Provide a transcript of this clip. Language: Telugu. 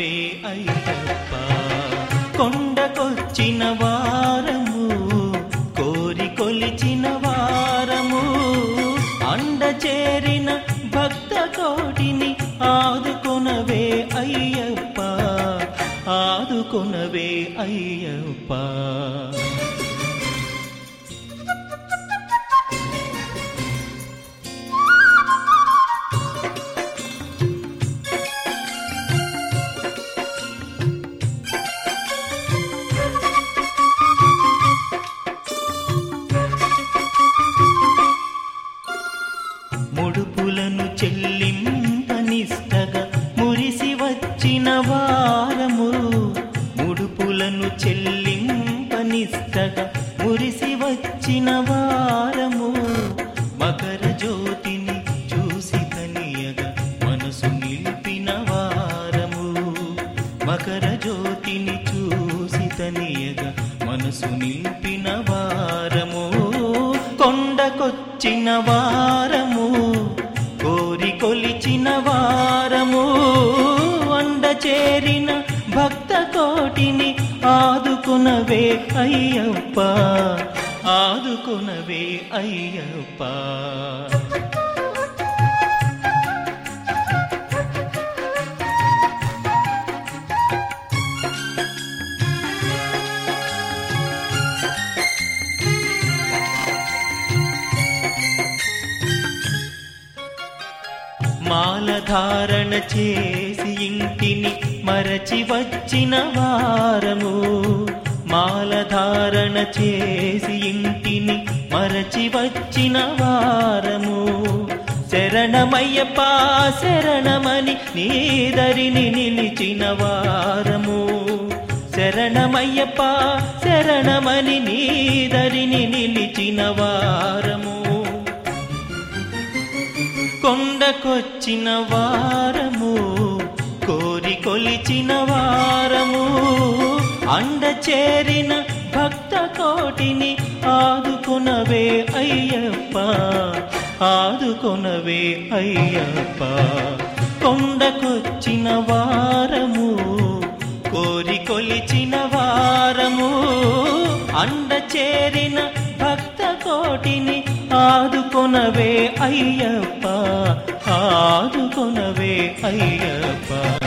ఆదుకొనవే అయ్యప్ప కొండకొచ్చిన వారము కోరి కొలిచిన వారము అండ చేరిన భక్త కోటిని ఆదుకొనవే అయ్యప్ప ఆదుకొనవే అయ్యప్ప ముడుపులను చెల్లింపనిష్టగా మురిసి వచ్చిన వారము ముడుపులను చెల్లింపనిష్టగా మురిసి వచ్చిన వారము మకర జ్యోతిని చూసి తనియగా మనసు నిలిపిన వారము మకర జ్యోతిని చూసి తనియగా మనసు నిలిపిన వారము కొండకొచ్చిన వారము కోరి కొలిచిన వారము వండ చేరిన భక్త కోటిని ఆదుకునవే అయ్యప్ప ఆదుకునవే అయ్యప్ప మాలధారణ చేసి ఇంటిని మరచి వచ్చిన వారము మాలధారణ చేసి ఇంటిని మరచి వచ్చిన వారము శరణమయ్యప్ప శరణమని నీదరిని నిలిచిన వారము శరణమయ్యప్ప శరణమని నీదరిని నిలిచిన వారము కొండకొచ్చిన వారము కోరి కొలిచిన వారము అండ చేరిన భక్త కోటిని ఆదుకునవే అయ్యప్ప ఆదుకునవే అయ్యప్ప కొండకొచ్చిన వారము కోరి కొలిచిన వారము అండ చేరిన భక్త కోటిని ఆదుకొనవే అయ్యప్ప ఆదుకొనవే అయ్యప్ప